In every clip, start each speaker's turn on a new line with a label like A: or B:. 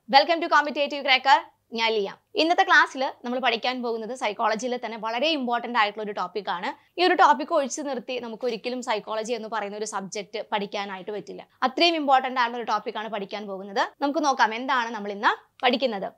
A: welcome to competitive cracker ഞാൻ ലിയ ഇന്നത്തെ ക്ലാസ്സിൽ നമ്മൾ പഠിക്കാൻ പോകുന്നത് സൈക്കോളജിയിൽ തന്നെ വളരെ ഇമ്പോർട്ടൻ്റ് ആയിട്ടുള്ള ഒരു ടോപ്പിക്കാണ് ഈ ഒരു ടോപ്പിക് ഒഴിച്ചു നിർത്തി നമുക്ക് ഒരിക്കലും സൈക്കോളജി എന്ന് പറയുന്ന ഒരു സബ്ജക്ട് പഠിക്കാനായിട്ട് പറ്റില്ല അത്രയും ഇമ്പോർട്ടൻ്റ് ആയിട്ടുള്ള ഒരു ടോപ്പിക്കാണ് പഠിക്കാൻ പോകുന്നത് നമുക്ക് നോക്കാം എന്താണ് നമ്മൾ ഇന്ന് പഠിക്കുന്നത്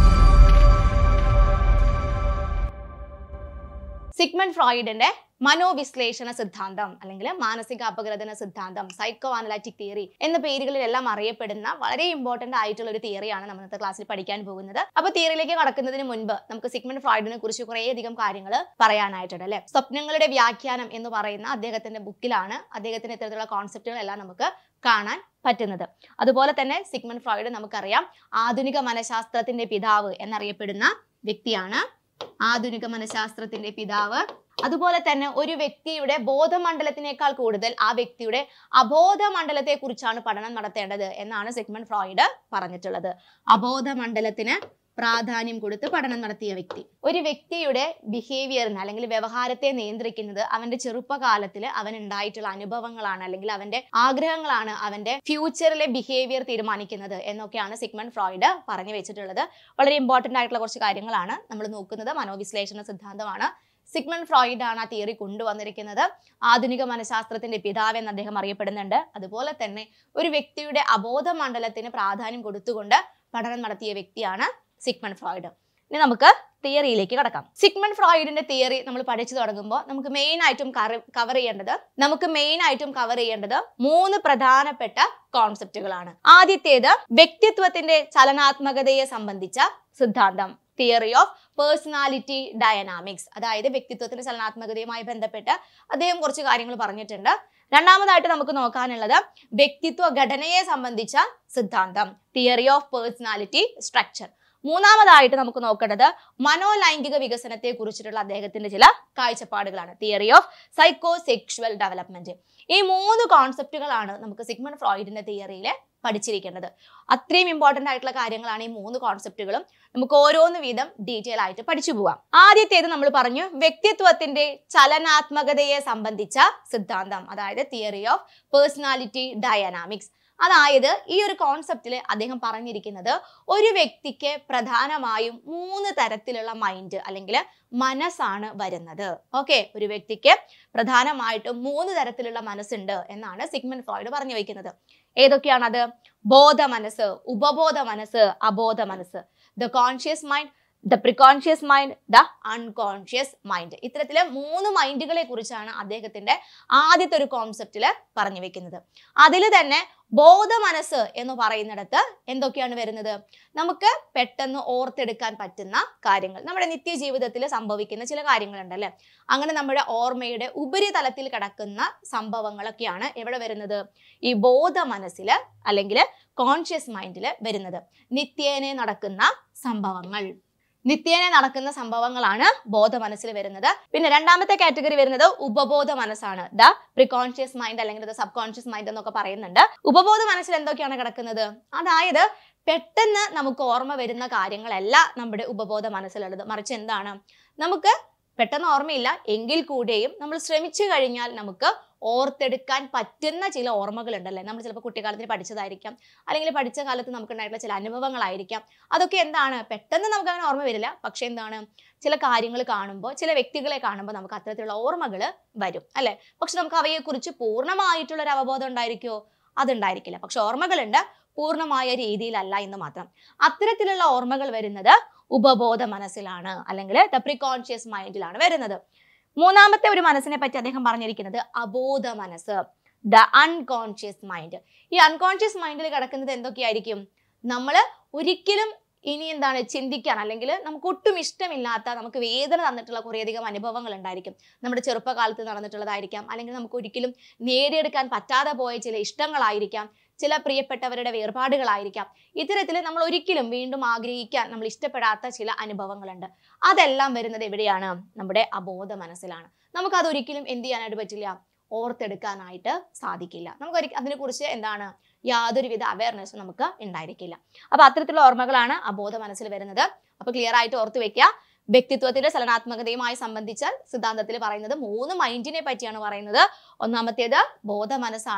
A: സിഗ്മണ്ട് ഫ്രോയിഡിന്റെ മനോവിശ്ലേഷണ സിദ്ധാന്തം അല്ലെങ്കിൽ മാനസിക അപഗ്രഥന സിദ്ധാന്തം സൈക്കോ അനലാറ്റിക് തിയറി എന്ന പേരുകളിലെല്ലാം അറിയപ്പെടുന്ന വളരെ ഇമ്പോർട്ടന്റ് ആയിട്ടുള്ള ഒരു തിയറിയാണ് നമ്മൾ ഇന്നത്തെ ക്ലാസ്സിൽ പഠിക്കാൻ പോകുന്നത് അപ്പൊ തിയറിയിലേക്ക് കടക്കുന്നതിന് മുൻപ് നമുക്ക് സിഗ്മണ്ട് ഫ്രോയിഡിനെ കുറിച്ച് കുറേയധികം കാര്യങ്ങൾ പറയാനായിട്ടുണ്ട് അല്ലെ സ്വപ്നങ്ങളുടെ വ്യാഖ്യാനം എന്ന് പറയുന്ന അദ്ദേഹത്തിന്റെ ബുക്കിലാണ് അദ്ദേഹത്തിന്റെ ഇത്തരത്തിലുള്ള കോൺസെപ്റ്റുകളെല്ലാം നമുക്ക് കാണാൻ പറ്റുന്നത് അതുപോലെ തന്നെ സിഗ്മണ്ട് ഫ്രോയിഡ് നമുക്കറിയാം ആധുനിക മനഃശാസ്ത്രത്തിന്റെ പിതാവ് എന്നറിയപ്പെടുന്ന വ്യക്തിയാണ് ആധുനിക മനഃശാസ്ത്രത്തിന്റെ പിതാവ് അതുപോലെ തന്നെ ഒരു വ്യക്തിയുടെ ബോധമണ്ഡലത്തിനേക്കാൾ കൂടുതൽ ആ വ്യക്തിയുടെ അബോധ മണ്ഡലത്തെ കുറിച്ചാണ് പഠനം നടത്തേണ്ടത് എന്നാണ് സിഗ്മണ്ട് ഫ്രോയിഡ് പറഞ്ഞിട്ടുള്ളത് അബോധ മണ്ഡലത്തിന് പ്രാധാന്യം കൊടുത്ത് പഠനം നടത്തിയ വ്യക്തി ഒരു വ്യക്തിയുടെ ബിഹേവിയറിന് അല്ലെങ്കിൽ വ്യവഹാരത്തെ നിയന്ത്രിക്കുന്നത് അവന്റെ ചെറുപ്പകാലത്തിൽ അവൻ ഉണ്ടായിട്ടുള്ള അനുഭവങ്ങളാണ് അല്ലെങ്കിൽ അവന്റെ ആഗ്രഹങ്ങളാണ് അവന്റെ ഫ്യൂച്ചറിലെ ബിഹേവിയർ തീരുമാനിക്കുന്നത് എന്നൊക്കെയാണ് സിഗ്മണ്ട് ഫ്രോയിഡ് പറഞ്ഞു വെച്ചിട്ടുള്ളത് വളരെ ഇമ്പോർട്ടന്റ് ആയിട്ടുള്ള കുറച്ച് കാര്യങ്ങളാണ് നമ്മൾ നോക്കുന്നത് മനോവിശ്ലേഷണ സിദ്ധാന്തമാണ് സിഗ്മണ്ട് ഫ്രോയിഡ് ആണ് ആ തിയറി കൊണ്ടുവന്നിരിക്കുന്നത് ആധുനിക മനഃശാസ്ത്രത്തിന്റെ പിതാവ് എന്ന് അദ്ദേഹം അറിയപ്പെടുന്നുണ്ട് അതുപോലെ തന്നെ ഒരു വ്യക്തിയുടെ അബോധ മണ്ഡലത്തിന് പ്രാധാന്യം കൊടുത്തുകൊണ്ട് പഠനം നടത്തിയ വ്യക്തിയാണ് സിഗ്മണ്ട് ഫ്രോയിഡ് ഇനി നമുക്ക് തിയറിയിലേക്ക് കടക്കാം സിഗ്മണ്ട് ഫ്രോയിഡിന്റെ തിയറി നമ്മൾ പഠിച്ചു തുടങ്ങുമ്പോൾ നമുക്ക് മെയിൻ ആയിട്ടും കവർ ചെയ്യേണ്ടത് നമുക്ക് മെയിൻ ആയിട്ടും കവർ ചെയ്യേണ്ടത് മൂന്ന് പ്രധാനപ്പെട്ട കോൺസെപ്റ്റുകളാണ് ആദ്യത്തേത് വ്യക്തിത്വത്തിന്റെ ചലനാത്മകതയെ സംബന്ധിച്ച സിദ്ധാന്തം തിയറി ഓഫ് പേഴ്സണാലിറ്റി ഡയനാമിക്സ് അതായത് വ്യക്തിത്വത്തിന്റെ ചലനാത്മകതയുമായി ബന്ധപ്പെട്ട് അദ്ദേഹം കുറച്ച് കാര്യങ്ങൾ പറഞ്ഞിട്ടുണ്ട് രണ്ടാമതായിട്ട് നമുക്ക് നോക്കാനുള്ളത് വ്യക്തിത്വ ഘടനയെ സംബന്ധിച്ച സിദ്ധാന്തം തിയറി ഓഫ് പേഴ്സണാലിറ്റി സ്ട്രക്ചർ മൂന്നാമതായിട്ട് നമുക്ക് നോക്കേണ്ടത് മനോലൈംഗിക വികസനത്തെ കുറിച്ചിട്ടുള്ള അദ്ദേഹത്തിന്റെ ചില കാഴ്ചപ്പാടുകളാണ് theory of psycho sexual development ഈ മൂന്ന് കോൺസെപ്റ്റുകളാണ് നമുക്ക് സിഗ്മണ്ട് ഫ്രോയിഡിന്റെ തിയറിയിൽ പഠിച്ചിരിക്കേണ്ടത് അത്രയും ഇമ്പോർട്ടന്റ് ആയിട്ടുള്ള കാര്യങ്ങളാണ് ഈ മൂന്ന് കോൺസെപ്റ്റുകളും നമുക്ക് ഓരോന്ന് വീതം ഡീറ്റെയിൽ ആയിട്ട് പഠിച്ചു പോവാം ആദ്യത്തേത് നമ്മൾ പറഞ്ഞു വ്യക്തിത്വത്തിന്റെ ചലനാത്മകതയെ സംബന്ധിച്ച സിദ്ധാന്തം അതായത് തിയറി ഓഫ് പേഴ്സണാലിറ്റി ഡയനാമിക്സ് അതായത് ഈ ഒരു കോൺസെപ്റ്റിൽ അദ്ദേഹം പറഞ്ഞിരിക്കുന്നത് ഒരു വ്യക്തിക്ക് പ്രധാനമായും മൂന്ന് തരത്തിലുള്ള മൈൻഡ് അല്ലെങ്കിൽ മനസ്സാണ് വരുന്നത് ഓക്കെ ഒരു വ്യക്തിക്ക് പ്രധാനമായിട്ടും മൂന്ന് തരത്തിലുള്ള മനസ്സുണ്ട് എന്നാണ് സിഗ്മണ്ട് ഫ്രോയിഡ് പറഞ്ഞു വയ്ക്കുന്നത് ഏതൊക്കെയാണത് ബോധ മനസ്സ് ഉപബോധ മനസ്സ് അബോധ മനസ്സ് the conscious mind the preconscious mind the unconscious mind ഇത്തരത്തിലെ മൂന്ന് മൈൻഡുകളെ കുറിച്ചാണ് അദ്ദേഹത്തിന്റെ ആദ്യത്തെ ഒരു കോൺസെപ്റ്റിൽ പറഞ്ഞു വെക്കുന്നത് അതിൽ തന്നെ ബോധ മനസ്സ് എന്ന് പറയുന്നിടത്ത് എന്തൊക്കെയാണ് വരുന്നത് നമുക്ക് പെട്ടെന്ന് ഓർത്തെടുക്കാൻ പറ്റുന്ന കാര്യങ്ങൾ നമ്മുടെ നിത്യജീവിതത്തിൽ സംഭവിക്കുന്ന ചില കാര്യങ്ങളുണ്ടല്ലേ അങ്ങനെ നമ്മുടെ ഓർമ്മയുടെ ഉപരിതലത്തിൽ കിടക്കുന്ന സംഭവങ്ങളൊക്കെയാണ് എവിടെ വരുന്നത് ഈ ബോധ മനസ്സിൽ അല്ലെങ്കിൽ കോൺഷ്യസ് മൈൻഡിൽ വരുന്നത് നിത്യേനെ നടക്കുന്ന സംഭവങ്ങൾ നിത്യേന നടക്കുന്ന സംഭവങ്ങളാണ് ബോധ മനസ്സിൽ വരുന്നത് പിന്നെ രണ്ടാമത്തെ കാറ്റഗറി വരുന്നത് ഉപബോധ മനസ്സാണ് ദ പ്രികോൺഷ്യസ് മൈൻഡ് അല്ലെങ്കിൽ ദ സബ് കോൺഷ്യസ് മൈൻഡ് എന്നൊക്കെ പറയുന്നുണ്ട് ഉപബോധ മനസ്സിൽ എന്തൊക്കെയാണ് കിടക്കുന്നത് അതായത് പെട്ടെന്ന് നമുക്ക് ഓർമ്മ വരുന്ന കാര്യങ്ങളല്ല നമ്മുടെ ഉപബോധ മനസ്സിലുള്ളത് മറിച്ച് എന്താണ് നമുക്ക് പെട്ടെന്ന് ഓർമ്മയില്ല എങ്കിൽ കൂടെയും നമ്മൾ ശ്രമിച്ചു കഴിഞ്ഞാൽ നമുക്ക് ഓർത്തെടുക്കാൻ പറ്റുന്ന ചില ഓർമ്മകൾ ഉണ്ടല്ലേ നമ്മൾ ചിലപ്പോൾ കുട്ടിക്കാലത്തിൽ പഠിച്ചതായിരിക്കാം അല്ലെങ്കിൽ പഠിച്ച കാലത്ത് നമുക്ക് ഉണ്ടായിട്ടുള്ള ചില അനുഭവങ്ങളായിരിക്കാം അതൊക്കെ എന്താണ് പെട്ടെന്ന് നമുക്ക് അങ്ങനെ ഓർമ്മ വരില്ല പക്ഷെ എന്താണ് ചില കാര്യങ്ങൾ കാണുമ്പോൾ ചില വ്യക്തികളെ കാണുമ്പോൾ നമുക്ക് അത്തരത്തിലുള്ള ഓർമ്മകൾ വരും അല്ലെ പക്ഷെ നമുക്ക് അവയെക്കുറിച്ച് പൂർണ്ണമായിട്ടുള്ള ഒരു അവബോധം ഉണ്ടായിരിക്കുമോ അതുണ്ടായിരിക്കില്ല പക്ഷെ ഓർമ്മകളുണ്ട് പൂർണ്ണമായ രീതിയിലല്ല എന്ന് മാത്രം അത്തരത്തിലുള്ള ഓർമ്മകൾ വരുന്നത് ഉപബോധ മനസ്സിലാണ് അല്ലെങ്കിൽ ദ പ്രികോൺഷ്യസ് മൈൻഡിലാണ് വരുന്നത് മൂന്നാമത്തെ ഒരു മനസ്സിനെ പറ്റി അദ്ദേഹം പറഞ്ഞിരിക്കുന്നത് അബോധ മനസ്സ് ദ അൺകോൺഷ്യസ് മൈൻഡ് ഈ അൺകോൺഷ്യസ് മൈൻഡിൽ കിടക്കുന്നത് എന്തൊക്കെയായിരിക്കും നമ്മൾ ഒരിക്കലും ഇനി എന്താണ് ചിന്തിക്കാൻ അല്ലെങ്കിൽ നമുക്ക് ഒട്ടും ഇഷ്ടമില്ലാത്ത നമുക്ക് വേദന തന്നിട്ടുള്ള കുറേയധികം അനുഭവങ്ങൾ ഉണ്ടായിരിക്കും നമ്മുടെ ചെറുപ്പകാലത്ത് നടന്നിട്ടുള്ളതായിരിക്കാം അല്ലെങ്കിൽ നമുക്ക് ഒരിക്കലും നേടിയെടുക്കാൻ പറ്റാതെ പോയ ചില ഇഷ്ടങ്ങളായിരിക്കാം ചില പ്രിയപ്പെട്ടവരുടെ വേർപാടുകളായിരിക്കാം ഇത്തരത്തിൽ നമ്മൾ ഒരിക്കലും വീണ്ടും ആഗ്രഹിക്കാൻ നമ്മൾ ഇഷ്ടപ്പെടാത്ത ചില അനുഭവങ്ങളുണ്ട് അതെല്ലാം വരുന്നത് എവിടെയാണ് നമ്മുടെ അബോധ മനസ്സിലാണ് നമുക്ക് അതൊരിക്കലും എന്ത് ചെയ്യാനായിട്ട് പറ്റില്ല ഓർത്തെടുക്കാനായിട്ട് സാധിക്കില്ല നമുക്ക് അതിനെക്കുറിച്ച് എന്താണ് യാതൊരുവിധ അവയർനെസ്സും നമുക്ക് ഉണ്ടായിരിക്കില്ല അപ്പൊ അത്തരത്തിലുള്ള ഓർമ്മകളാണ് അബോധ മനസ്സിൽ വരുന്നത് അപ്പൊ ക്ലിയർ ആയിട്ട് ഓർത്തു വെക്കുക വ്യക്തിത്വത്തിന്റെ ചലനാത്മകതയുമായി സംബന്ധിച്ച സിദ്ധാന്തത്തിൽ പറയുന്നത് മൂന്ന് മൈൻഡിനെ പറ്റിയാണ് പറയുന്നത് ഒന്നാമത്തേത് ബോധ മനസ്സാണ്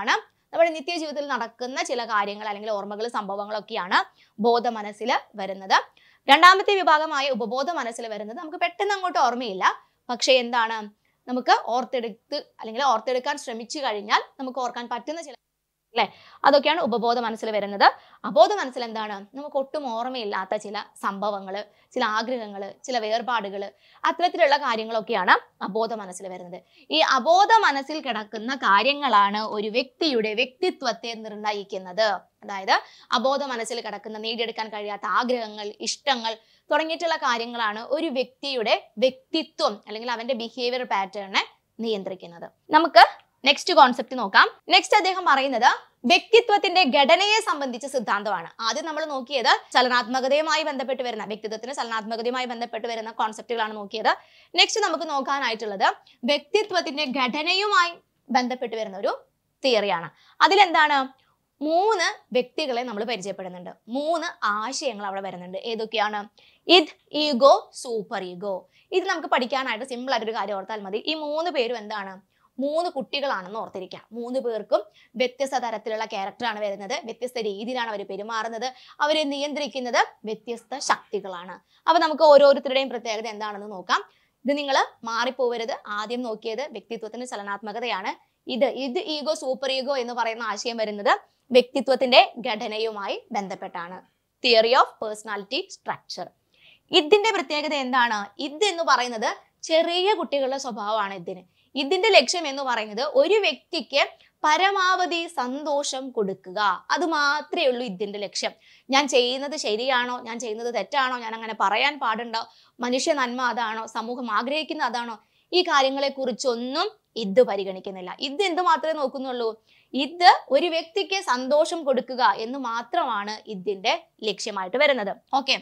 A: നമ്മുടെ നിത്യജീവിതത്തിൽ നടക്കുന്ന ചില കാര്യങ്ങൾ അല്ലെങ്കിൽ ഓർമ്മകൾ സംഭവങ്ങളൊക്കെയാണ് ബോധ മനസ്സിൽ വരുന്നത് രണ്ടാമത്തെ വിഭാഗമായ ഉപബോധ മനസ്സിൽ വരുന്നത് നമുക്ക് പെട്ടെന്ന് അങ്ങോട്ട് ഓർമ്മയില്ല പക്ഷേ എന്താണ് നമുക്ക് ഓർത്തെടുത്ത് അല്ലെങ്കിൽ ഓർത്തെടുക്കാൻ ശ്രമിച്ചു കഴിഞ്ഞാൽ നമുക്ക് ഓർക്കാൻ പറ്റുന്ന ചില അല്ലെ അതൊക്കെയാണ് ഉപബോധ മനസ്സിൽ വരുന്നത് അബോധ മനസ്സിൽ എന്താണ് നമുക്ക് ഒട്ടും ഓർമ്മയില്ലാത്ത ചില സംഭവങ്ങൾ ചില ആഗ്രഹങ്ങൾ ചില വേർപാടുകൾ അത്തരത്തിലുള്ള കാര്യങ്ങളൊക്കെയാണ് അബോധ മനസ്സിൽ വരുന്നത് ഈ അബോധ മനസ്സിൽ കിടക്കുന്ന കാര്യങ്ങളാണ് ഒരു വ്യക്തിയുടെ വ്യക്തിത്വത്തെ നിർണ്ണയിക്കുന്നത് അതായത് അബോധ മനസ്സിൽ കിടക്കുന്ന നേടിയെടുക്കാൻ കഴിയാത്ത ആഗ്രഹങ്ങൾ ഇഷ്ടങ്ങൾ തുടങ്ങിയിട്ടുള്ള കാര്യങ്ങളാണ് ഒരു വ്യക്തിയുടെ വ്യക്തിത്വം അല്ലെങ്കിൽ അവന്റെ ബിഹേവിയർ പാറ്റേണിനെ നിയന്ത്രിക്കുന്നത് നമുക്ക് നെക്സ്റ്റ് കോൺസെപ്റ്റ് നോക്കാം നെക്സ്റ്റ് അദ്ദേഹം പറയുന്നത് വ്യക്തിത്വത്തിന്റെ ഘടനയെ സംബന്ധിച്ച സിദ്ധാന്തമാണ് ആദ്യം നമ്മൾ നോക്കിയത് ചലനാത്മകതയുമായി ബന്ധപ്പെട്ട് വരുന്ന വ്യക്തിത്വത്തിന് ചലനാത്മകതയുമായി ബന്ധപ്പെട്ട് വരുന്ന കോൺസെപ്റ്റുകളാണ് നോക്കിയത് നെക്സ്റ്റ് നമുക്ക് നോക്കാനായിട്ടുള്ളത് വ്യക്തിത്വത്തിന്റെ ഘടനയുമായി ബന്ധപ്പെട്ട് വരുന്ന ഒരു തിയറിയാണ് അതിലെന്താണ് മൂന്ന് വ്യക്തികളെ നമ്മൾ പരിചയപ്പെടുന്നുണ്ട് മൂന്ന് ആശയങ്ങൾ അവിടെ വരുന്നുണ്ട് ഏതൊക്കെയാണ് ഇത് ഈഗോ സൂപ്പർ ഈഗോ ഇത് നമുക്ക് പഠിക്കാനായിട്ട് സിമ്പിൾ ആയിട്ടൊരു കാര്യം ഓർത്താൽ മതി ഈ മൂന്ന് പേരും എന്താണ് മൂന്ന് കുട്ടികളാണെന്ന് ഓർത്തിരിക്കുക മൂന്ന് പേർക്കും വ്യത്യസ്ത തരത്തിലുള്ള ക്യാരക്ടറാണ് വരുന്നത് വ്യത്യസ്ത രീതിയിലാണ് അവർ പെരുമാറുന്നത് അവരെ നിയന്ത്രിക്കുന്നത് വ്യത്യസ്ത ശക്തികളാണ് അപ്പൊ നമുക്ക് ഓരോരുത്തരുടെയും പ്രത്യേകത എന്താണെന്ന് നോക്കാം ഇത് നിങ്ങൾ മാറിപ്പോവരുത് ആദ്യം നോക്കിയത് വ്യക്തിത്വത്തിന്റെ ചലനാത്മകതയാണ് ഇത് ഇത് ഈഗോ സൂപ്പർ ഈഗോ എന്ന് പറയുന്ന ആശയം വരുന്നത് വ്യക്തിത്വത്തിന്റെ ഘടനയുമായി ബന്ധപ്പെട്ടാണ് തിയറി ഓഫ് പേഴ്സണാലിറ്റി സ്ട്രക്ചർ ഇതിന്റെ പ്രത്യേകത എന്താണ് ഇത് എന്ന് പറയുന്നത് ചെറിയ കുട്ടികളുടെ സ്വഭാവമാണ് ഇതിന് ഇതിന്റെ ലക്ഷ്യം എന്ന് പറയുന്നത് ഒരു വ്യക്തിക്ക് പരമാവധി സന്തോഷം കൊടുക്കുക അത് മാത്രമേ ഉള്ളൂ ഇതിന്റെ ലക്ഷ്യം ഞാൻ ചെയ്യുന്നത് ശരിയാണോ ഞാൻ ചെയ്യുന്നത് തെറ്റാണോ ഞാൻ അങ്ങനെ പറയാൻ പാടുണ്ടോ മനുഷ്യ നന്മ അതാണോ സമൂഹം ആഗ്രഹിക്കുന്ന അതാണോ ഈ കാര്യങ്ങളെ കുറിച്ചൊന്നും ഇത് പരിഗണിക്കുന്നില്ല ഇത് എന്ത് മാത്രമേ നോക്കുന്നുള്ളൂ ഇത് ഒരു വ്യക്തിക്ക് സന്തോഷം കൊടുക്കുക എന്ന് മാത്രമാണ് ഇതിന്റെ ലക്ഷ്യമായിട്ട് വരുന്നത് ഓക്കെ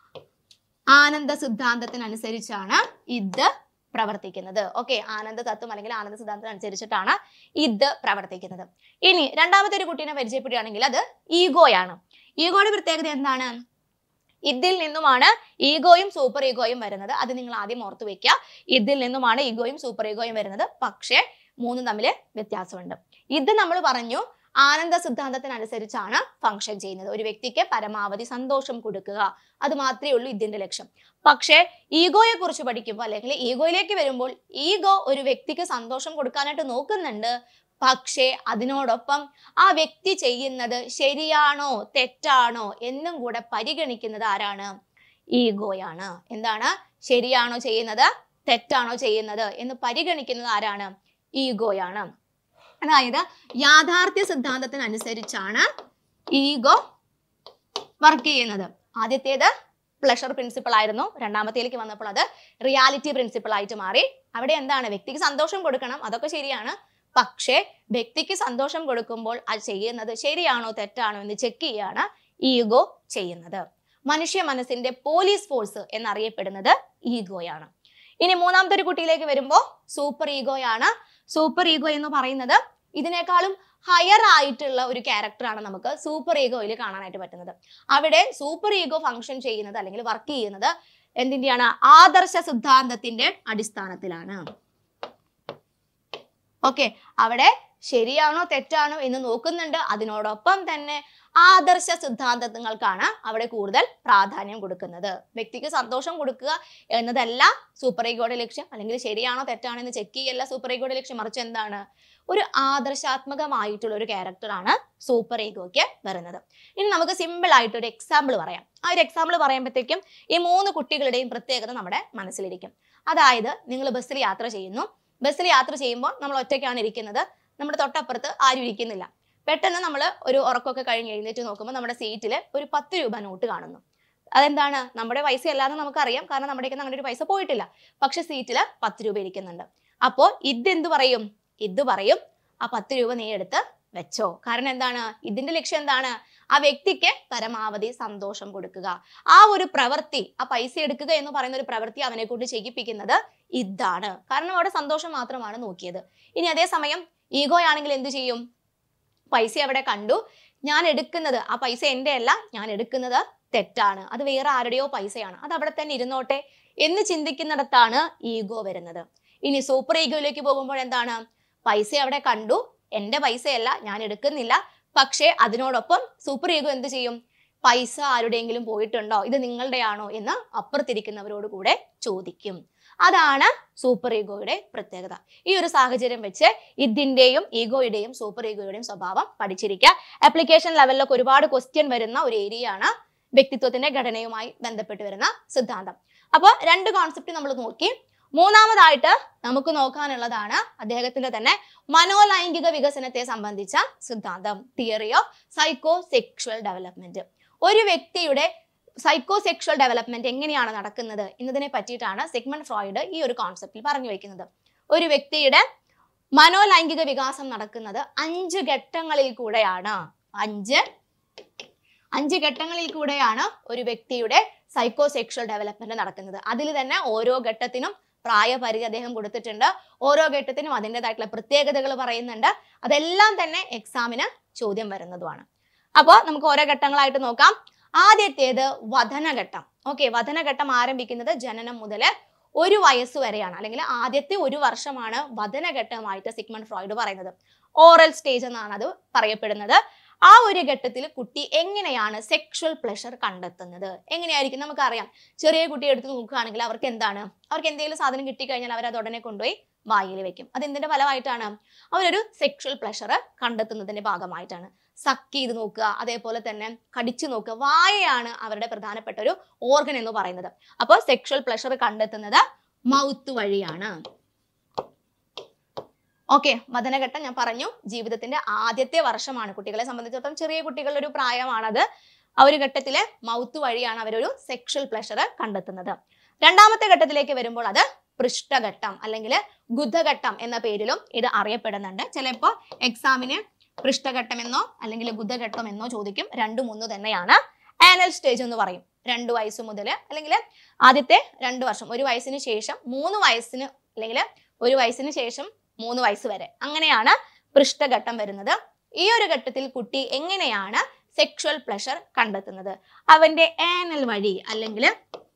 A: ആനന്ദ സിദ്ധാന്തത്തിനനുസരിച്ചാണ് ഇത് പ്രവർത്തിക്കുന്നത് ഓക്കെ ആനന്ദ തത്വം അല്ലെങ്കിൽ ആനന്ദ സിദ്ധാന്തം അനുസരിച്ചിട്ടാണ് ഇത് പ്രവർത്തിക്കുന്നത് ഇനി രണ്ടാമത്തെ ഒരു കുട്ടീനെ പരിചയപ്പെടുകയാണെങ്കിൽ അത് ഈഗോയാണ് ഈഗോയുടെ പ്രത്യേകത എന്താണ് ഇതിൽ നിന്നുമാണ് ഈഗോയും സൂപ്പർ ഈഗോയും വരുന്നത് അത് നിങ്ങൾ ആദ്യം ഓർത്തു വെക്കുക ഇതിൽ നിന്നുമാണ് ഈഗോയും സൂപ്പർ ഈഗോയും വരുന്നത് പക്ഷേ മൂന്നും തമ്മിൽ വ്യത്യാസമുണ്ട് ഇത് നമ്മൾ പറഞ്ഞു ആനന്ദ സിദ്ധാന്തത്തിനനുസരിച്ചാണ് ഫങ്ഷൻ ചെയ്യുന്നത് ഒരു വ്യക്തിക്ക് പരമാവധി സന്തോഷം കൊടുക്കുക അത് മാത്രമേ ഉള്ളൂ ഇതിന്റെ ലക്ഷ്യം പക്ഷേ ഈഗോയെ കുറിച്ച് പഠിക്കുമ്പോൾ അല്ലെങ്കിൽ ഈഗോയിലേക്ക് വരുമ്പോൾ ഈഗോ ഒരു വ്യക്തിക്ക് സന്തോഷം കൊടുക്കാനായിട്ട് നോക്കുന്നുണ്ട് പക്ഷേ അതിനോടൊപ്പം ആ വ്യക്തി ചെയ്യുന്നത് ശരിയാണോ തെറ്റാണോ എന്നും കൂടെ പരിഗണിക്കുന്നത് ആരാണ് ഈഗോയാണ് എന്താണ് ശരിയാണോ ചെയ്യുന്നത് തെറ്റാണോ ചെയ്യുന്നത് എന്ന് പരിഗണിക്കുന്നത് ആരാണ് ഈഗോയാണ് അതായത് യാഥാർത്ഥ്യ സിദ്ധാന്തത്തിനനുസരിച്ചാണ് ഈഗോ വർക്ക് ചെയ്യുന്നത് ആദ്യത്തേത് പ്ലഷർ പ്രിൻസിപ്പിൾ ആയിരുന്നു രണ്ടാമത്തേലേക്ക് വന്നപ്പോൾ അത് റിയാലിറ്റി പ്രിൻസിപ്പിൾ ആയിട്ട് മാറി അവിടെ എന്താണ് വ്യക്തിക്ക് സന്തോഷം കൊടുക്കണം അതൊക്കെ ശരിയാണ് പക്ഷേ വ്യക്തിക്ക് സന്തോഷം കൊടുക്കുമ്പോൾ അത് ചെയ്യുന്നത് ശരിയാണോ തെറ്റാണോ എന്ന് ചെക്ക് ചെയ്യാണ് ഈഗോ ചെയ്യുന്നത് മനുഷ്യ മനസ്സിന്റെ പോലീസ് ഫോഴ്സ് എന്നറിയപ്പെടുന്നത് ഈഗോയാണ് ഇനി മൂന്നാമത്തെ ഒരു കുട്ടിയിലേക്ക് വരുമ്പോൾ സൂപ്പർ ഈഗോയാണ് സൂപ്പർ ഈഗോ എന്ന് പറയുന്നത് ഇതിനേക്കാളും ഹയർ ആയിട്ടുള്ള ഒരു ക്യാരക്ടറാണ് നമുക്ക് സൂപ്പർ ഈഗോയിൽ കാണാനായിട്ട് പറ്റുന്നത് അവിടെ സൂപ്പർ ഈഗോ ഫങ്ഷൻ ചെയ്യുന്നത് അല്ലെങ്കിൽ വർക്ക് ചെയ്യുന്നത് എന്തിന്റെയാണ് ആദർശ സിദ്ധാന്തത്തിന്റെ അടിസ്ഥാനത്തിലാണ് ഓക്കെ അവിടെ ശരിയാണോ തെറ്റാണോ എന്ന് നോക്കുന്നുണ്ട് അതിനോടൊപ്പം തന്നെ ആദർശ സിദ്ധാന്തങ്ങൾക്കാണ് അവിടെ കൂടുതൽ പ്രാധാന്യം കൊടുക്കുന്നത് വ്യക്തിക്ക് സന്തോഷം കൊടുക്കുക എന്നതല്ല സൂപ്പർ ഈഗോയുടെ ലക്ഷ്യം അല്ലെങ്കിൽ ശരിയാണോ തെറ്റാണോ എന്ന് ചെക്ക് ചെയ്യല്ല സൂപ്പർ ഈഗോയുടെ ലക്ഷ്യം മറിച്ച് എന്താണ് ഒരു ആദർശാത്മകമായിട്ടുള്ള ഒരു ക്യാരക്ടറാണ് സൂപ്പർ ഈഗോയ്ക്ക് വരുന്നത് ഇനി നമുക്ക് സിമ്പിൾ ആയിട്ട് ഒരു എക്സാമ്പിൾ പറയാം ആ ഒരു എക്സാമ്പിൾ പറയുമ്പോഴത്തേക്കും ഈ മൂന്ന് കുട്ടികളുടെയും പ്രത്യേകത നമ്മുടെ മനസ്സിലിരിക്കും അതായത് നിങ്ങൾ ബസ്സിൽ യാത്ര ചെയ്യുന്നു ബസ്സിൽ യാത്ര ചെയ്യുമ്പോൾ നമ്മൾ ഒറ്റയ്ക്കാണ് ഇരിക്കുന്നത് നമ്മുടെ തൊട്ടപ്പുറത്ത് ആരും ഇരിക്കുന്നില്ല പെട്ടെന്ന് നമ്മൾ ഒരു ഉറക്കമൊക്കെ കഴിഞ്ഞ് എഴുന്നേറ്റ് നോക്കുമ്പോൾ നമ്മുടെ സീറ്റിൽ ഒരു പത്ത് രൂപ നോട്ട് കാണുന്നു അതെന്താണ് നമ്മുടെ പൈസ അല്ലാന്ന് നമുക്കറിയാം കാരണം നമ്മുടെ അങ്ങനെ ഒരു പൈസ പോയിട്ടില്ല പക്ഷെ സീറ്റിൽ പത്ത് രൂപ ഇരിക്കുന്നുണ്ട് അപ്പോൾ ഇതെന്ത് പറയും ഇത് പറയും ആ പത്ത് രൂപ നീ എടുത്ത് വെച്ചോ കാരണം എന്താണ് ഇതിന്റെ ലക്ഷ്യം എന്താണ് ആ വ്യക്തിക്ക് പരമാവധി സന്തോഷം കൊടുക്കുക ആ ഒരു പ്രവൃത്തി ആ പൈസ എടുക്കുക എന്ന് പറയുന്ന ഒരു പ്രവൃത്തി അവനെ കൊണ്ട് ചെയ്യിപ്പിക്കുന്നത് ഇതാണ് കാരണം അവിടെ സന്തോഷം മാത്രമാണ് നോക്കിയത് ഇനി അതേസമയം ഈഗോ ആണെങ്കിൽ എന്ത് ചെയ്യും പൈസ അവിടെ കണ്ടു ഞാൻ എടുക്കുന്നത് ആ പൈസ എൻ്റെ അല്ല ഞാൻ എടുക്കുന്നത് തെറ്റാണ് അത് വേറെ ആരുടെയോ പൈസയാണ് അത് അവിടെ തന്നെ ഇരുന്നോട്ടെ എന്ന് ചിന്തിക്കുന്നിടത്താണ് ഈഗോ വരുന്നത് ഇനി സൂപ്പർ ഈഗോയിലേക്ക് പോകുമ്പോൾ എന്താണ് പൈസ അവിടെ കണ്ടു എൻ്റെ പൈസയല്ല ഞാൻ എടുക്കുന്നില്ല പക്ഷേ അതിനോടൊപ്പം സൂപ്പർ ഈഗോ എന്ത് ചെയ്യും പൈസ ആരുടെയെങ്കിലും പോയിട്ടുണ്ടോ ഇത് നിങ്ങളുടെയാണോ എന്ന് അപ്പുറത്തിരിക്കുന്നവരോട് കൂടെ ചോദിക്കും അതാണ് സൂപ്പർ ഈഗോയുടെ പ്രത്യേകത ഈ ഒരു സാഹചര്യം വെച്ച് ഇതിന്റെയും ഈഗോയുടെയും സൂപ്പർ ഈഗോയുടെയും സ്വഭാവം പഠിച്ചിരിക്കുക ആപ്ലിക്കേഷൻ ലെവലിലൊക്കെ ഒരുപാട് ക്വസ്റ്റ്യൻ വരുന്ന ഒരു ഏരിയ ആണ് വ്യക്തിത്വത്തിന്റെ ഘടനയുമായി ബന്ധപ്പെട്ട് വരുന്ന സിദ്ധാന്തം അപ്പോൾ രണ്ട് കോൺസെപ്റ്റ് നമ്മൾ നോക്കി മൂന്നാമതായിട്ട് നമുക്ക് നോക്കാനുള്ളതാണ് അദ്ദേഹത്തിന്റെ തന്നെ മനോലൈംഗിക വികസനത്തെ സംബന്ധിച്ച സിദ്ധാന്തം theory of psycho sexual development ഒരു വ്യക്തിയുടെ സൈക്കോ സെക്ഷുവൽ ഡെവലപ്മെന്റ് എങ്ങനെയാണ് നടക്കുന്നത് എന്നതിനെ പറ്റിയിട്ടാണ് സിഗ്മൺ ഫ്രോയിഡ് ഈ ഒരു കോൺസെപ്റ്റിൽ പറഞ്ഞു വെക്കുന്നത് ഒരു വ്യക്തിയുടെ മനോലൈംഗിക വികാസം നടക്കുന്നത് അഞ്ച് ഘട്ടങ്ങളിൽ കൂടെയാണ് അഞ്ച് അഞ്ച് ഘട്ടങ്ങളിൽ കൂടെയാണ് ഒരു വ്യക്തിയുടെ സൈക്കോ സെക്ഷുവൽ ഡെവലപ്മെന്റ് നടക്കുന്നത് അതിൽ തന്നെ ഓരോ ഘട്ടത്തിനും പ്രായപരിധി അദ്ദേഹം കൊടുത്തിട്ടുണ്ട് ഓരോ ഘട്ടത്തിനും അതിൻ്റെതായിട്ടുള്ള പ്രത്യേകതകൾ പറയുന്നുണ്ട് അതെല്ലാം തന്നെ എക്സാമിന് ചോദ്യം വരുന്നതുമാണ് അപ്പോൾ നമുക്ക് ഓരോ ഘട്ടങ്ങളായിട്ട് നോക്കാം ആദ്യത്തേത് വധനഘട്ടം ഓക്കെ വധനഘട്ടം ആരംഭിക്കുന്നത് ജനനം മുതൽ ഒരു വയസ്സ് വരെയാണ് അല്ലെങ്കിൽ ആദ്യത്തെ ഒരു വർഷമാണ് വധനഘട്ടമായിട്ട് സിഗ്മൺ ഫ്രോയിഡ് പറയുന്നത് ഓറൽ സ്റ്റേജ് എന്നാണ് അത് പറയപ്പെടുന്നത് ആ ഒരു ഘട്ടത്തിൽ കുട്ടി എങ്ങനെയാണ് സെക്ഷുവൽ പ്ലഷർ കണ്ടെത്തുന്നത് എങ്ങനെയായിരിക്കും നമുക്കറിയാം ചെറിയ കുട്ടി എടുത്ത് നോക്കുകയാണെങ്കിൽ അവർക്ക് എന്താണ് അവർക്ക് എന്തെങ്കിലും സാധനം കിട്ടിക്കഴിഞ്ഞാൽ അവർ അത് ഉടനെ കൊണ്ടുപോയി വായിൽ വെക്കും അത് എന്തിന്റെ ഫലമായിട്ടാണ് അവരൊരു സെക്ഷുവൽ പ്ലഷർ കണ്ടെത്തുന്നതിന്റെ ഭാഗമായിട്ടാണ് സക്ക് ചെയ്ത് നോക്കുക അതേപോലെ തന്നെ കടിച്ചു നോക്കുക വായയാണ് അവരുടെ പ്രധാനപ്പെട്ട ഒരു ഓർഗൻ എന്ന് പറയുന്നത് അപ്പോൾ സെക്ഷുവൽ പ്ലഷർ കണ്ടെത്തുന്നത് മൗത്ത് വഴിയാണ് ഓക്കെ മദനഘട്ടം ഞാൻ പറഞ്ഞു ജീവിതത്തിന്റെ ആദ്യത്തെ വർഷമാണ് കുട്ടികളെ സംബന്ധിച്ചിടത്തോളം ചെറിയ കുട്ടികളുടെ ഒരു പ്രായമാണത് ആ ഒരു ഘട്ടത്തിലെ മൗത്ത് വഴിയാണ് അവരൊരു സെക്ഷൽ പ്ലഷർ കണ്ടെത്തുന്നത് രണ്ടാമത്തെ ഘട്ടത്തിലേക്ക് വരുമ്പോൾ അത് പൃഷ്ഠഘട്ടം അല്ലെങ്കിൽ ഗുദഘട്ടം എന്ന പേരിലും ഇത് അറിയപ്പെടുന്നുണ്ട് ചിലപ്പോൾ എക്സാമിന് പൃഷ്ഠഘട്ടം എന്നോ അല്ലെങ്കിൽ ഗുദഘട്ടം എന്നോ ചോദിക്കും രണ്ടും ഒന്ന് തന്നെയാണ് ആനൽ സ്റ്റേജ് എന്ന് പറയും രണ്ട് വയസ്സ് മുതൽ അല്ലെങ്കിൽ ആദ്യത്തെ രണ്ട് വർഷം ഒരു വയസ്സിന് ശേഷം മൂന്ന് വയസ്സിന് അല്ലെങ്കിൽ ഒരു വയസ്സിന് ശേഷം മൂന്ന് വയസ്സ് വരെ അങ്ങനെയാണ് പൃഷ്ഠഘട്ടം വരുന്നത് ഈ ഒരു ഘട്ടത്തിൽ കുട്ടി എങ്ങനെയാണ് സെക്ഷുവൽ പ്ലഷർ കണ്ടെത്തുന്നത് അവന്റെ ആനൽ വഴി അല്ലെങ്കിൽ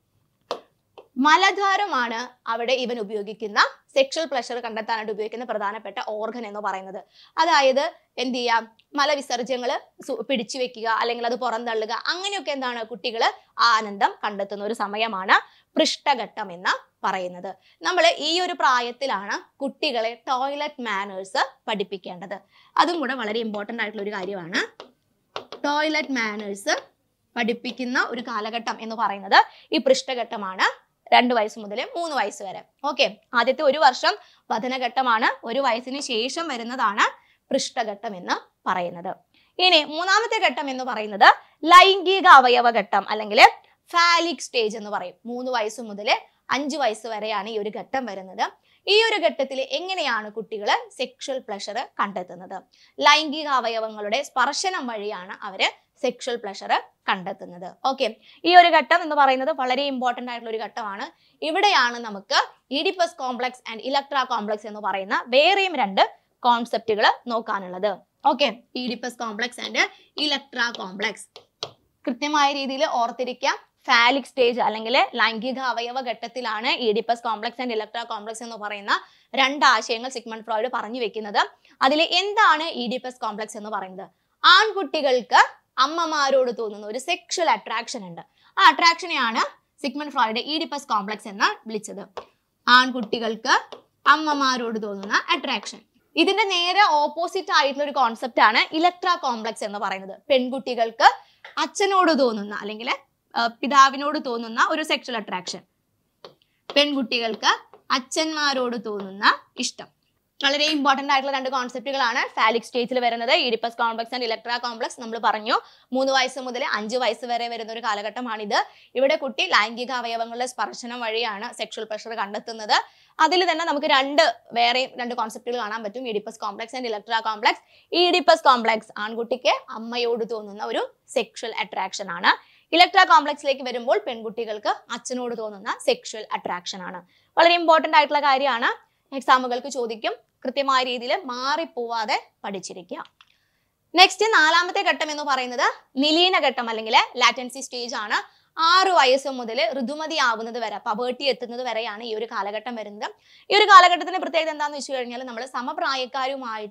A: മലദ്വാരമാണ് അവിടെ ഇവൻ ഉപയോഗിക്കുന്ന സെക്ഷൽ പ്ലഷർ കണ്ടെത്താനായിട്ട് ഉപയോഗിക്കുന്ന പ്രധാനപ്പെട്ട ഓർഗൻ എന്ന് പറയുന്നത് അതായത് എന്ത് ചെയ്യാം മലവിസർജ്യങ്ങൾ പിടിച്ചു വെക്കുക അല്ലെങ്കിൽ അത് പുറന്തള്ളുക അങ്ങനെയൊക്കെ എന്താണ് കുട്ടികൾ ആനന്ദം കണ്ടെത്തുന്ന ഒരു സമയമാണ് പൃഷ്ഠഘട്ടം എന്ന് പറയുന്നത് നമ്മൾ ഈ ഒരു പ്രായത്തിലാണ് കുട്ടികളെ ടോയ്ലറ്റ് മാനേഴ്സ് പഠിപ്പിക്കേണ്ടത് അതും കൂടെ വളരെ ഇമ്പോർട്ടൻ്റ് ആയിട്ടുള്ള ഒരു കാര്യമാണ് ടോയ്ലറ്റ് മാനേഴ്സ് പഠിപ്പിക്കുന്ന ഒരു കാലഘട്ടം എന്ന് പറയുന്നത് ഈ പൃഷ്ഠഘട്ടമാണ് രണ്ട് വയസ്സ് മുതൽ മൂന്ന് വയസ്സ് വരെ ഓക്കെ ആദ്യത്തെ ഒരു വർഷം വധനഘട്ടമാണ് ഒരു വയസ്സിന് ശേഷം വരുന്നതാണ് പൃഷ്ഠഘട്ടം എന്ന് പറയുന്നത് ഇനി മൂന്നാമത്തെ ഘട്ടം എന്ന് പറയുന്നത് ലൈംഗിക അവയവ ഘട്ടം അല്ലെങ്കിൽ ഫാലിക് സ്റ്റേജ് എന്ന് പറയും മൂന്ന് വയസ്സ് മുതൽ അഞ്ച് വയസ്സ് വരെയാണ് ഈ ഒരു ഘട്ടം വരുന്നത് ഈ ഒരു ഘട്ടത്തിൽ എങ്ങനെയാണ് കുട്ടികൾ സെക്ഷൽ പ്ലഷർ കണ്ടെത്തുന്നത് ലൈംഗിക അവയവങ്ങളുടെ സ്പർശനം വഴിയാണ് അവര് സെക്ഷൽ പ്ലഷർ കണ്ടെത്തുന്നത് ഓക്കെ ഈ ഒരു ഘട്ടം എന്ന് പറയുന്നത് വളരെ ഇമ്പോർട്ടന്റ് ആയിട്ടുള്ള ഒരു ഘട്ടമാണ് ഇവിടെയാണ് നമുക്ക് Oedipus complex and Electra complex എന്ന് പറയുന്ന വേറെയും രണ്ട് കോൺസെപ്റ്റുകൾ നോക്കാനുള്ളത് okay Oedipus complex and Electra complex കൃത്യമായ രീതിയിൽ ഓർത്തിരിക്കാം ഫാലിക് സ്റ്റേജ് അല്ലെങ്കിൽ ലൈംഗിക അവയവ ഘട്ടത്തിലാണ് Oedipus complex and Electra complex എന്ന് പറയുന്ന രണ്ട് ആശയങ്ങൾ സിഗ്മണ്ട് ഫ്രോയിഡ് പറഞ്ഞു വെക്കുന്നത് അതിൽ എന്താണ് ഇഡിപ്പസ് കോംപ്ലക്സ് എന്ന് പറയുന്നത് ആൺകുട്ടികൾക്ക് അമ്മമാരോട് തോന്നുന്ന ഒരു സെക്ഷൽ അട്രാക്ഷൻ ഉണ്ട് ആ അട്രാക്ഷനെയാണ് സിഗ്മണ്ട് ഫ്രോയിഡ് ഈഡിപ്പസ് കോംപ്ലക്സ് എന്ന് വിളിച്ചത് ആൺകുട്ടികൾക്ക് അമ്മമാരോട് തോന്നുന്ന അട്രാക്ഷൻ ഇതിന്റെ നേരെ ഓപ്പോസിറ്റ് ആയിട്ടുള്ള ഒരു കോൺസെപ്റ്റ് ആണ് ഇലക്ട്ര കോംപ്ലക്സ് എന്ന് പറയുന്നത് പെൺകുട്ടികൾക്ക് അച്ഛനോട് തോന്നുന്ന അല്ലെങ്കിൽ പിതാവിനോട് തോന്നുന്ന ഒരു സെക്ഷൽ അട്രാക്ഷൻ പെൺകുട്ടികൾക്ക് അച്ഛന്മാരോട് തോന്നുന്ന ഇഷ്ടം വളരെ ഇമ്പോർട്ടന്റ് ആയിട്ടുള്ള രണ്ട് കോൺസെപ്റ്റുകളാണ് ഫാലിക് സ്റ്റേജിൽ വരുന്നത് Oedipus complex and Electra complex നമ്മൾ പറഞ്ഞു മൂന്ന് വയസ്സ് മുതൽ അഞ്ച് വയസ്സ് വരെ വരുന്ന ഒരു കാലഘട്ടമാണിത് ഇവിടെ കുട്ടി ലൈംഗിക അവയവങ്ങളുടെ സ്പർശനം വഴിയാണ് സെക്ഷൽ പ്രഷർ കണ്ടെത്തുന്നത് അതിൽ തന്നെ നമുക്ക് രണ്ട് വേറെ രണ്ട് കോൺസെപ്റ്റുകൾ കാണാൻ പറ്റും Oedipus complex and Electra complex Oedipus complex ആൺകുട്ടിക്ക് അമ്മയോട് തോന്നുന്ന ഒരു സെക്ഷൽ അട്രാക്ഷൻ ആണ് ഇലക്ട്ര കോംപ്ലക്സിലേക്ക് വരുമ്പോൾ പെൺകുട്ടികൾക്ക് അച്ഛനോട് തോന്നുന്ന സെക്ഷൽ അട്രാക്ഷൻ ആണ് വളരെ ഇമ്പോർട്ടന്റ് ആയിട്ടുള്ള കാര്യമാണ് എക്സാമുകൾക്ക് ചോദിക്കും കൃത്യമായ രീതിയിൽ മാറിപ്പോവാതെ പഠിച്ചിരിക്കുക നെക്സ്റ്റ് നാലാമത്തെ ഘട്ടം എന്ന് പറയുന്നത് നിലീന ഘട്ടം അല്ലെങ്കിൽ ലാറ്റൻസി സ്റ്റേജ് ആണ് ആറ് വയസ്സ് മുതൽ ഋതുമതി ആവുന്നത് വരെ പവേർട്ടി എത്തുന്നത് വരെയാണ് ഈ ഒരു കാലഘട്ടം വരുന്നത് ഈ ഒരു കാലഘട്ടത്തിന്റെ പ്രത്യേകത എന്താണെന്ന് വെച്ച് കഴിഞ്ഞാൽ നമ്മൾ സമപ്രായക്കാരുമായിട്ട്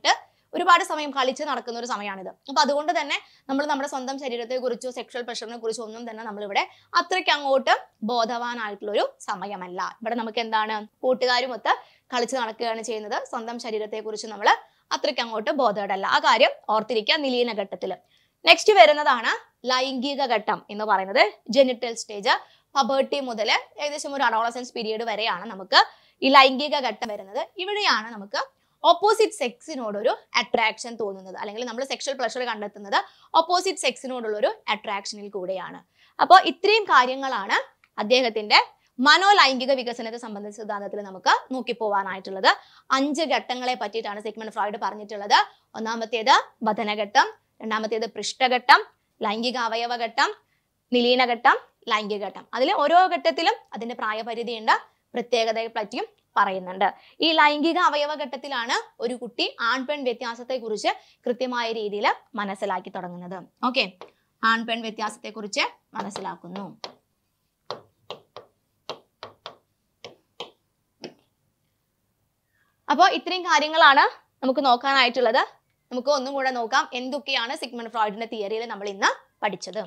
A: ഒരുപാട് സമയം കളിച്ച് നടക്കുന്ന ഒരു സമയമാണിത് അപ്പൊ അതുകൊണ്ട് തന്നെ നമ്മൾ നമ്മുടെ സ്വന്തം ശരീരത്തെ കുറിച്ചോ സെക്ഷൽ പ്രഷറിനെ കുറിച്ചോ ഒന്നും തന്നെ നമ്മളിവിടെ അത്രയ്ക്ക് അങ്ങോട്ട് ബോധവാനായിട്ടുള്ള ഒരു സമയമല്ല ഇവിടെ നമുക്ക് എന്താണ് കൂട്ടുകാരുമൊത്ത് കളിച്ച് നടക്കുകയാണ് ചെയ്യുന്നത് സ്വന്തം ശരീരത്തെ കുറിച്ച് നമ്മൾ അത്രയ്ക്ക് അങ്ങോട്ട് ബോധവടല്ല ആ കാര്യം ഓർത്തിരിക്കുക നിലീന ഘട്ടത്തിൽ നെക്സ്റ്റ് വരുന്നതാണ് ലൈംഗിക ഘട്ടം എന്ന് പറയുന്നത് ജെനിറ്റൽ സ്റ്റേജ് പബേർട്ടി മുതൽ ഏകദേശം ഒരു അഡോളസൻസ് പീരീഡ് വരെയാണ് നമുക്ക് ഈ ലൈംഗിക ഘട്ടം വരുന്നത് ഇവിടെയാണ് നമുക്ക് ഓപ്പോസിറ്റ് സെക്സിനോട് ഒരു അട്രാക്ഷൻ തോന്നുന്നത് അല്ലെങ്കിൽ നമ്മൾ സെക്ഷൽ പ്ലഷർ കണ്ടെത്തുന്നത് ഓപ്പോസിറ്റ് സെക്സിനോടുള്ള ഒരു അട്രാക്ഷനിൽ കൂടെയാണ് അപ്പോൾ ഇത്രയും കാര്യങ്ങളാണ് അദ്ദേഹത്തിന്റെ മനോലൈംഗിക വികസനത്തെ സംബന്ധിച്ച സിദ്ധാന്തത്തിൽ നമുക്ക് നോക്കിപ്പോവാനായിട്ടുള്ളത് അഞ്ച് ഘട്ടങ്ങളെ പറ്റിയിട്ടാണ് സിഗ്മണ്ട് ഫ്രോയിഡ് പറഞ്ഞിട്ടുള്ളത് ഒന്നാമത്തേത് ബധനഘട്ടം രണ്ടാമത്തേത് പൃഷ്ഠഘട്ടം ലൈംഗിക അവയവ ഘട്ടം നിലീനഘട്ടം ലൈംഗിക ഘട്ടം അതിൽ ഓരോ ഘട്ടത്തിലും അതിന്റെ പ്രായപരിധിയുണ്ട് പ്രത്യേകതയെ പറ്റിയും പറയുന്നുണ്ട് ഈ ലൈംഗിക അവയവ ഘട്ടത്തിലാണ് ഒരു കുട്ടി ആൺപെൺ വ്യത്യാസത്തെ കുറിച്ച് കൃത്യമായ രീതിയിൽ മനസ്സിലാക്കി തുടങ്ങുന്നത് ഓക്കെ ആൺപെൺ വ്യത്യാസത്തെ കുറിച്ച് മനസ്സിലാക്കുന്നു അപ്പോൾ ഇത്രയും കാര്യങ്ങളാണ് നമുക്ക് നോക്കാനായിട്ടുള്ളത് നമുക്ക് ഒന്നും കൂടെ നോക്കാം എന്തൊക്കെയാണ് സിഗ്മണ്ട് ഫ്രോയിഡിന്റെ തിയറിയിൽ നമ്മൾ ഇന്ന് പഠിച്ചത്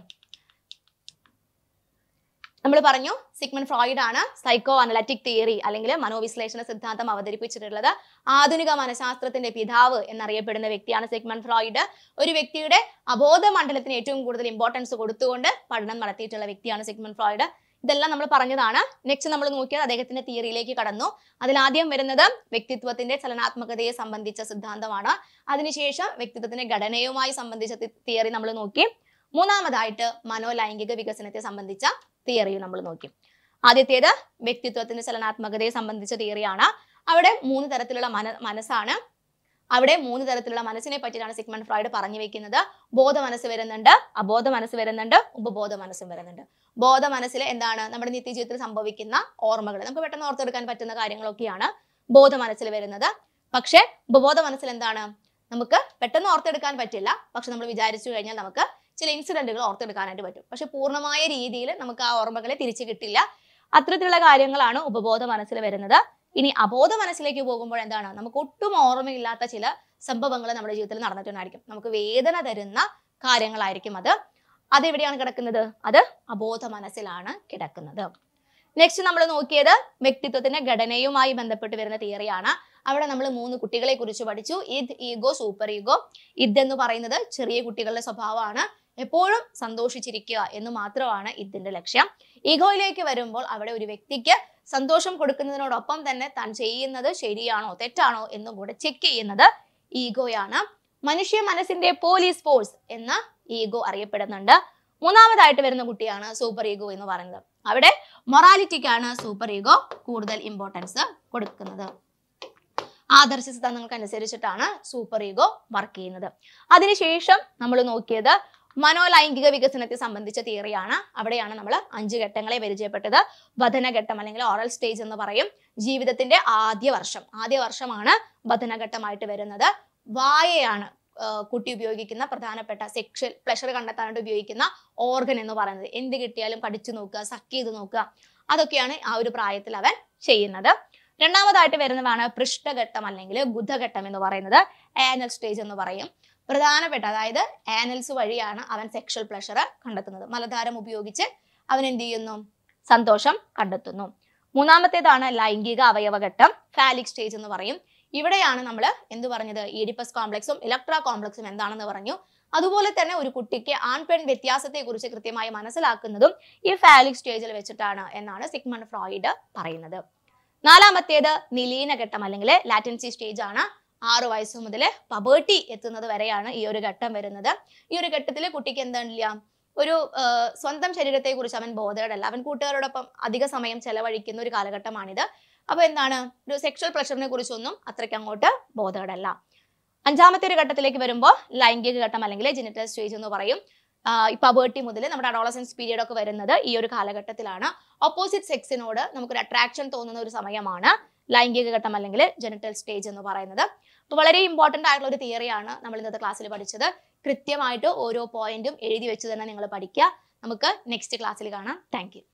A: നമ്മൾ പറഞ്ഞു സിഗ്മണ്ട് ഫ്രോയിഡ് ആണ് സൈക്കോ അനലറ്റിക് തിയറി അല്ലെങ്കിൽ മനോവിശ്ലേഷണ സിദ്ധാന്തം അവതരിപ്പിച്ചിട്ടുള്ളത് ആധുനിക മനഃശാസ്ത്രത്തിന്റെ പിതാവ് എന്നറിയപ്പെടുന്ന വ്യക്തിയാണ് സിഗ്മണ്ട് ഫ്രോയിഡ് ഒരു വ്യക്തിയുടെ അബോധ മണ്ഡലത്തിന് ഏറ്റവും കൂടുതൽ ഇമ്പോർട്ടൻസ് കൊടുത്തുകൊണ്ട് പഠനം നടത്തിയിട്ടുള്ള വ്യക്തിയാണ് സിഗ്മണ്ട് ഫ്രോയിഡ് ഇതെല്ലാം നമ്മൾ പറഞ്ഞതാണ് നെക്സ്റ്റ് നമ്മൾ നോക്കിയത് അദ്ദേഹത്തിന്റെ തിയറിയിലേക്ക് കടന്നു അതിൽ ആദ്യം വരുന്നത് വ്യക്തിത്വത്തിന്റെ ചലനാത്മകതയെ സംബന്ധിച്ച സിദ്ധാന്തമാണ് അതിനുശേഷം വ്യക്തിത്വത്തിന്റെ ഘടനയുമായി സംബന്ധിച്ച തിയറി നമ്മൾ നോക്കി മൂന്നാമതായിട്ട് മനോലൈംഗിക വികസനത്തെ സംബന്ധിച്ച തിയറിയും നമ്മൾ നോക്കി ആദ്യത്തേത് വ്യക്തിത്വത്തിന്റെ ചലനാത്മകതയെ സംബന്ധിച്ച തിയറിയാണ് അവിടെ മൂന്ന് തരത്തിലുള്ള മന മനസ്സാണ് അവിടെ മൂന്ന് തരത്തിലുള്ള മനസ്സിനെ പറ്റിയിട്ടാണ് സിഗ്മണ്ട് ഫ്രോയിഡ് പറഞ്ഞു വെക്കുന്നത് ബോധ മനസ്സ് വരുന്നുണ്ട് അബോധ മനസ്സ് വരുന്നുണ്ട് ഉപബോധ മനസ്സും വരുന്നുണ്ട് ബോധ മനസ്സിൽ എന്താണ് നമ്മുടെ നിത്യജീവിതത്തിൽ സംഭവിക്കുന്ന ഓർമ്മകൾ നമുക്ക് പെട്ടെന്ന് ഓർത്തെടുക്കാൻ പറ്റുന്ന കാര്യങ്ങളൊക്കെയാണ് ബോധ മനസ്സിൽ വരുന്നത് പക്ഷെ ഉപബോധ മനസ്സിൽ എന്താണ് നമുക്ക് പെട്ടെന്ന് ഓർത്തെടുക്കാൻ പറ്റില്ല പക്ഷെ നമ്മൾ വിചാരിച്ചു കഴിഞ്ഞാൽ നമുക്ക് ചില ഇൻസിഡന്റുകൾ ഓർത്തെടുക്കാനായിട്ട് പറ്റും പക്ഷെ പൂർണ്ണമായ രീതിയിൽ നമുക്ക് ആ ഓർമ്മകളെ തിരിച്ചു കിട്ടില്ല അത്തരത്തിലുള്ള കാര്യങ്ങളാണ് ഉപബോധ മനസ്സിൽ വരുന്നത് ഇനി അബോധ മനസ്സിലേക്ക് പോകുമ്പോൾ എന്താണ് നമുക്ക് ഒട്ടും ഓർമ്മയില്ലാത്ത ചില സംഭവങ്ങൾ നമ്മുടെ ജീവിതത്തിൽ നടന്നിട്ടുണ്ടായിരിക്കും നമുക്ക് വേദന തരുന്ന കാര്യങ്ങളായിരിക്കും അത് അതെവിടെയാണ് കിടക്കുന്നത് അത് അബോധ മനസ്സിലാണ് കിടക്കുന്നത് നെക്സ്റ്റ് നമ്മൾ നോക്കിയത് വ്യക്തിത്വത്തിന്റെ ഘടനയുമായി ബന്ധപ്പെട്ട് വരുന്ന തിയറിയാണ് അവിടെ നമ്മൾ മൂന്ന് കുട്ടികളെ കുറിച്ച് പഠിച്ചു ഇദ് ഈഗോ സൂപ്പർ ഈഗോ ഇദ് എന്ന് പറയുന്നത് ചെറിയ കുട്ടികളുടെ സ്വഭാവമാണ് എപ്പോഴും സന്തോഷിച്ചിരിക്കുക എന്ന് മാത്രമാണ് ഇതിന്റെ ലക്ഷ്യം ഈഗോയിലേക്ക് വരുമ്പോൾ അവിടെ ഒരു വ്യക്തിക്ക് സന്തോഷം കൊടുക്കുന്നതിനോടൊപ്പം തന്നെ താൻ ചെയ്യുന്നത് ശരിയാണോ തെറ്റാണോ എന്നും കൂടെ ചെക്ക് ചെയ്യുന്നത് ഈഗോയാണ് മനുഷ്യ മനസ്സിന്റെ പോലീസ് ഫോഴ്സ് എന്ന ഈഗോ അറിയപ്പെടുന്നുണ്ട് മൂന്നാമതായിട്ട് വരുന്ന കുട്ടിയാണ് സൂപ്പർ ഈഗോ എന്ന് പറയുന്നത് അവിടെ മൊറാലിറ്റിക്കാണ് സൂപ്പർ ഈഗോ കൂടുതൽ ഇമ്പോർട്ടൻസ് കൊടുക്കുന്നത് ആദർശ സിദ്ധാന്തങ്ങൾക്ക് അനുസരിച്ചിട്ടാണ് സൂപ്പർ ഈഗോ വർക്ക് ചെയ്യുന്നത് അതിനുശേഷം നമ്മൾ നോക്കിയത് മനോലൈംഗിക വികസനത്തെ സംബന്ധിച്ച തിയറിയാണ് അവിടെയാണ് നമ്മൾ അഞ്ച് ഘട്ടങ്ങളെ പരിചയപ്പെട്ടത് ബധനഘട്ടം അല്ലെങ്കിൽ ഓറൽ സ്റ്റേജ് എന്ന് പറയും ജീവിതത്തിന്റെ ആദ്യ വർഷം ആദ്യ വർഷമാണ് ബധനഘട്ടമായിട്ട് വരുന്നത് വായയാണ് ആഹ് കുട്ടി ഉപയോഗിക്കുന്ന പ്രധാനപ്പെട്ട സെക്ഷൽ പ്ലഷർ കണ്ടെത്താനായിട്ട് ഉപയോഗിക്കുന്ന ഓർഗൻ എന്ന് പറയുന്നത് എന്ത് കിട്ടിയാലും കടിച്ചു നോക്കുക സക്ക് ചെയ്ത് നോക്കുക അതൊക്കെയാണ് ആ ഒരു പ്രായത്തിൽ അവൻ ചെയ്യുന്നത് രണ്ടാമതായിട്ട് വരുന്നതാണ് പൃഷ്ഠഘട്ടം അല്ലെങ്കിൽ ബുദ്ധഘട്ടം എന്ന് പറയുന്നത് ആനൽ സ്റ്റേജ് എന്ന് പറയും പ്രധാനപ്പെട്ട അതായത് ആനൽസ് വഴിയാണ് അവൻ സെക്ഷൽ പ്ലഷർ കണ്ടെത്തുന്നത് മലധാരം ഉപയോഗിച്ച് അവൻ എന്ത് ചെയ്യുന്നു സന്തോഷം കണ്ടെത്തുന്നു മൂന്നാമത്തേതാണ് ലൈംഗിക അവയവഘട്ടം ഫാലിക് സ്റ്റേജ് എന്ന് പറയും ഇവിടെയാണ് നമ്മൾ എന്ത് പറഞ്ഞത് ഈഡിപ്പസ് കോംപ്ലക്സും ഇലക്ട്ര കോംപ്ലക്സും എന്താണെന്ന് പറഞ്ഞു അതുപോലെ തന്നെ ഒരു കുട്ടിക്ക് ആൺ പെൺ വ്യത്യാസത്തെ കുറിച്ച് കൃത്യമായി മനസ്സിലാക്കുന്നതും ഈ ഫാലിക് സ്റ്റേജിൽ വെച്ചിട്ടാണ് എന്നാണ് സിഗ്മണ്ട് ഫ്രോയിഡ് പറയുന്നത് നാലാമത്തേത് നിലീന ഘട്ടം അല്ലെങ്കിൽ ലാറ്റൻസി സ്റ്റേജ് ആണ് ആറ് വയസ്സ് മുതൽ പബേർട്ടി എത്തുന്നത് വരെയാണ് ഈ ഒരു ഘട്ടം വരുന്നത് ഈ ഒരു ഘട്ടത്തിൽ കുട്ടിക്ക് എന്താണില്ല ഒരു ആ, സ്വന്തം ശരീരത്തെ കുറിച്ച് അവൻ ബോധേഡല്ല അവൻ കൂട്ടുകാരോടൊപ്പം അധിക സമയം ചെലവഴിക്കുന്ന ഒരു കാലഘട്ടമാണിത് അപ്പൊ എന്താണ് ഒരു സെക്ഷൽ പ്രഷറിനെ കുറിച്ചൊന്നും അത്രയ്ക്ക് അങ്ങോട്ട് ബോധേഡല്ല അഞ്ചാമത്തെ ഒരു ഘട്ടത്തിലേക്ക് വരുമ്പോൾ ലൈംഗിക ഘട്ടം അല്ലെങ്കിൽ ജെനിറ്റൽ സ്റ്റേജ് എന്ന് പറയും ഈ പബേർട്ടി മുതൽ നമ്മുടെ അഡോളസൻസ് പീരീഡ് ഒക്കെ വരുന്നത് ഈ ഒരു കാലഘട്ടത്തിലാണ് ഓപ്പോസിറ്റ് സെക്സിനോട് നമുക്കൊരു അട്രാക്ഷൻ തോന്നുന്ന ഒരു സമയമാണ് ലൈംഗിക ഘട്ടം അല്ലെങ്കിൽ ജെനിറ്റൽ സ്റ്റേജ് എന്ന് പറയുന്നത് അപ്പോൾ വളരെ ഇമ്പോർട്ടന്റ് ആയിട്ടുള്ള ഒരു തിയറിയാണ് നമ്മൾ ഇന്നത്തെ ക്ലാസ്സിൽ പഠിച്ചത് കൃത്യമായിട്ട് ഓരോ പോയിന്റും എഴുതി വെച്ച് തന്നെ നിങ്ങൾ പഠിക്കുക നമുക്ക് നെക്സ്റ്റ് ക്ലാസ്സിൽ കാണാം താങ്ക്